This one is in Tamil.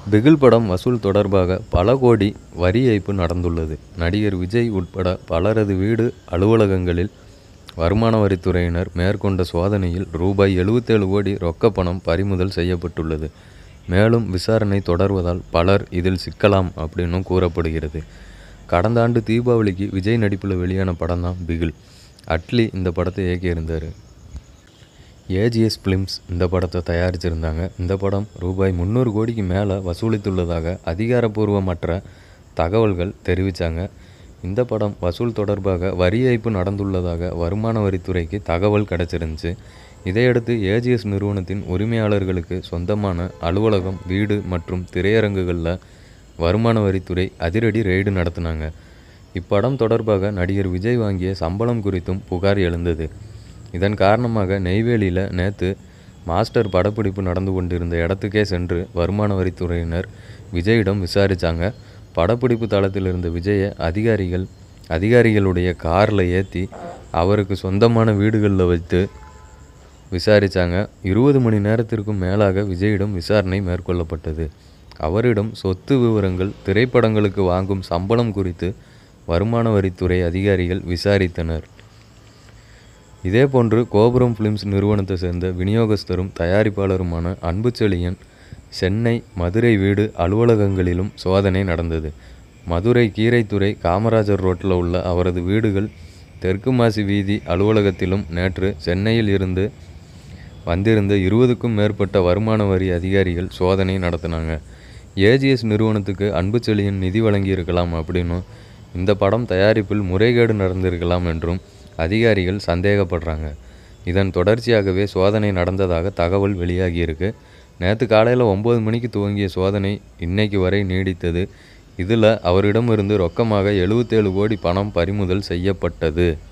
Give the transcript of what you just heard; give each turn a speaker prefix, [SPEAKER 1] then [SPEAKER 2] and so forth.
[SPEAKER 1] பிகில் படம் வசூல் தொடர்பாக பல கோடி வரி ஏய்ப்பு நடந்துள்ளது நடிகர் விஜய் உட்பட பலரது வீடு அலுவலகங்களில் வருமான வரித்துறையினர் மேற்கொண்ட சோதனையில் ரூபாய் எழுபத்தேழு கோடி ரொக்க பணம் பறிமுதல் செய்யப்பட்டுள்ளது மேலும் விசாரணை தொடர்வதால் பலர் இதில் சிக்கலாம் அப்படின்னும் கூறப்படுகிறது கடந்த ஆண்டு தீபாவளிக்கு விஜய் நடிப்பில் வெளியான படம் தான் பிகில் அட்லி இந்த படத்தை இயக்கியிருந்தார் ஏஜிஎஸ் ஃபிலிம்ஸ் இந்த படத்தை தயாரிச்சிருந்தாங்க இந்த படம் ரூபாய் முந்நூறு கோடிக்கு மேலே வசூலித்துள்ளதாக அதிகாரப்பூர்வமற்ற தகவல்கள் தெரிவித்தாங்க இந்த படம் வசூல் தொடர்பாக வரி ஏய்ப்பு நடந்துள்ளதாக வருமான வரித்துறைக்கு தகவல் கிடச்சிருந்துச்சு இதையடுத்து ஏஜிஎஸ் நிறுவனத்தின் உரிமையாளர்களுக்கு சொந்தமான அலுவலகம் வீடு மற்றும் திரையரங்குகளில் வருமான வரித்துறை அதிரடி ரெய்டு நடத்தினாங்க இப்படம் தொடர்பாக நடிகர் விஜய் வாங்கிய சம்பளம் குறித்தும் புகார் எழுந்தது இதன் காரணமாக நெய்வேலியில் நேற்று மாஸ்டர் படப்பிடிப்பு நடந்து கொண்டிருந்த இடத்துக்கே சென்று வருமான வரித்துறையினர் விஜயிடம் விசாரித்தாங்க படப்பிடிப்பு தளத்தில் இருந்த விஜயை அதிகாரிகள் அதிகாரிகளுடைய காரில் ஏற்றி அவருக்கு சொந்தமான வீடுகளில் வைத்து விசாரித்தாங்க இருபது மணி நேரத்திற்கும் மேலாக விஜயிடம் விசாரணை மேற்கொள்ளப்பட்டது அவரிடம் சொத்து விவரங்கள் திரைப்படங்களுக்கு வாங்கும் சம்பளம் குறித்து வருமான வரித்துறை அதிகாரிகள் விசாரித்தனர் இதேபோன்று கோபுரம் ஃபிலிம்ஸ் நிறுவனத்தை சேர்ந்த விநியோகஸ்தரும் தயாரிப்பாளருமான அன்புச்செழியன் சென்னை மதுரை வீடு அலுவலகங்களிலும் சோதனை நடந்தது மதுரை கீரைத்துறை காமராஜர் ரோட்டில் உள்ள அவரது வீடுகள் தெற்கு மாசி வீதி அலுவலகத்திலும் நேற்று சென்னையில் இருந்து வந்திருந்த இருபதுக்கும் மேற்பட்ட வருமான வரி அதிகாரிகள் சோதனை நடத்தினாங்க ஏஜிஎஸ் நிறுவனத்துக்கு அன்புச்செழியன் நிதி வழங்கியிருக்கலாம் அப்படின்னும் இந்த படம் தயாரிப்பில் முறைகேடு நடந்திருக்கலாம் என்றும் அதிகாரிகள் சந்தேகப்படுறாங்க இதன் தொடர்ச்சியாகவே சோதனை நடந்ததாக தகவல் வெளியாகியிருக்கு நேற்று காலையில் ஒம்பது மணிக்கு துவங்கிய சோதனை இன்னைக்கு வரை நீடித்தது இதில் அவரிடமிருந்து ரொக்கமாக எழுபத்தேழு கோடி பணம் பறிமுதல் செய்யப்பட்டது